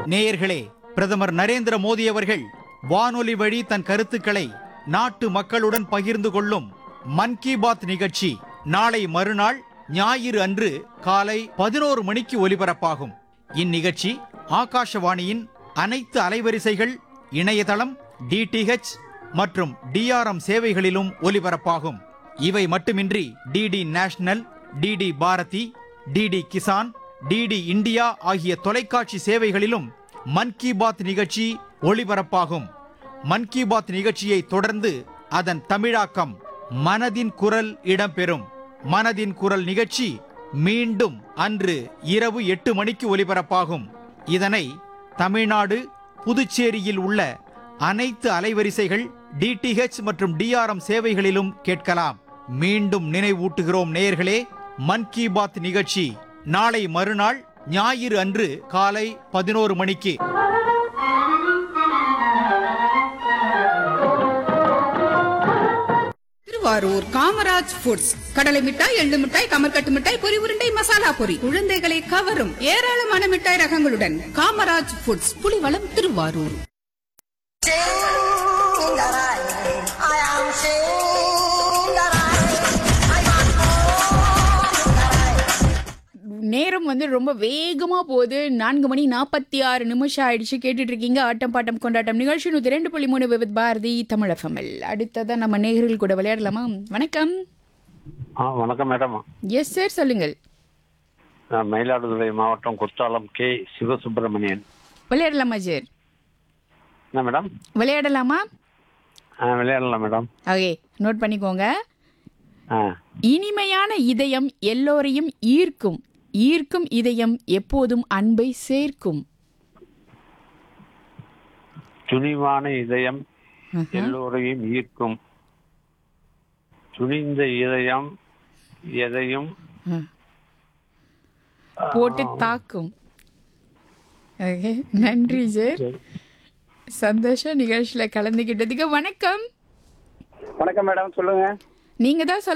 நேயர்களே பிரதமர் நரேந்திர மோடி அவர்கள் வானொலி வழி தன் கருத்துக்களை நாட்டு மக்களுடன் பகிர்ந்து கொள்ளும் மன் கி பாத் நிகழ்ச்சி நாளை மறுநாள் ஞாயிறு அன்று காலை பதினோரு மணிக்கு ஒலிபரப்பாகும் இந்நிகழ்ச்சி ஆகாஷவாணியின் அனைத்து அலைவரிசைகள் இணையதளம் டிடிஹெச் மற்றும் டிஆர்எம் சேவைகளிலும் ஒலிபரப்பாகும் இவை மட்டுமின்றி DD National DD Bharati DD Kisan DD India ஆகிய தொலைக்காட்சி சேவைகளிலும் மன் கி பாத் நிகழ்ச்சி ஒளிபரப்பாகும் மன் கி பாத் நிகழ்ச்சியை தொடர்ந்து அதன் தமிழாக்கம் மனதின் குரல் இடம்பெறும் மனதின் குரல் நிகழ்ச்சி மீண்டும் அன்று இரவு எட்டு மணிக்கு ஒலிபரப்பாகும் இதனை தமிழ்நாடு புதுச்சேரியில் உள்ள அனைத்து அலைவரிசைகள் டிடிஹெச் மற்றும் டிஆர்எம் சேவைகளிலும் கேட்கலாம் மீண்டும் நினைவூட்டுகிறோம் நேயர்களே மன் கி பாத் நிகழ்ச்சி நாளை மறுநாள் ஞாயிறு அன்று காலை பதினோரு மணிக்கு திருவாரூர் காமராஜ் ஃபுட்ஸ் கடலை மிட்டாய் எள்ளு மிட்டாய் கமர்கட்டு மிட்டாய் பொரி உருண்டை மசாலா பொரி குழந்தைகளை கவரும் ஏராளமான மிட்டாய் ரகங்களுடன் Kamaraj foods Pulivalam Thiruvarur Singaraye, I am Singaraye. நேரம் வந்து ரொம்ப வேகமா போகுது நான்கு மணி நாற்பத்தி ஆறு நிமிஷம் ஆயிடுச்சு கேட்டுட்டு இருக்கீங்க ஆட்டம் பாட்டம் கொண்டாட்டம் நிகழ்ச்சி நூத்தி ரெண்டு புள்ளி மூணு விவித் பாரதி தமிழ் எஃப்எம்எல் அடுத்ததான் நம்ம நேயர்கள் கூட விளையாடலாமா வணக்கம் ஆ வணக்கம் மேடம் எஸ் சார் சொல்லுங்கள் நான் மயிலாடுதுறை மாவட்டம் குற்றாலம் கே சிவசுப்பிரமணியன் விளையாடலாமா சார் என்ன மேடம் விளையாடலாமா ஆ விளையாடலாம் மேடம் ஓகே நோட் பண்ணிக்கோங்க ஆ இனிமையான இதயம் எல்லோரையும் ஈர்க்கும் ஈர்க்கும் இதயம் எப்போதும் அன்பை சேர்க்கும் துணிவான இதயம் எல்லோரையும் ஈர்க்கும் துணிந்த இதயம் எதையும் போட்டு தாக்கும் ஓகே நன்றி சார் சந்தோஷம் நிகழ்ச்சியில் கலந்துக்கிட்டதுக்கு வணக்கம் வணக்கம் மேடம் சொல்லுங்க நீங்க தான்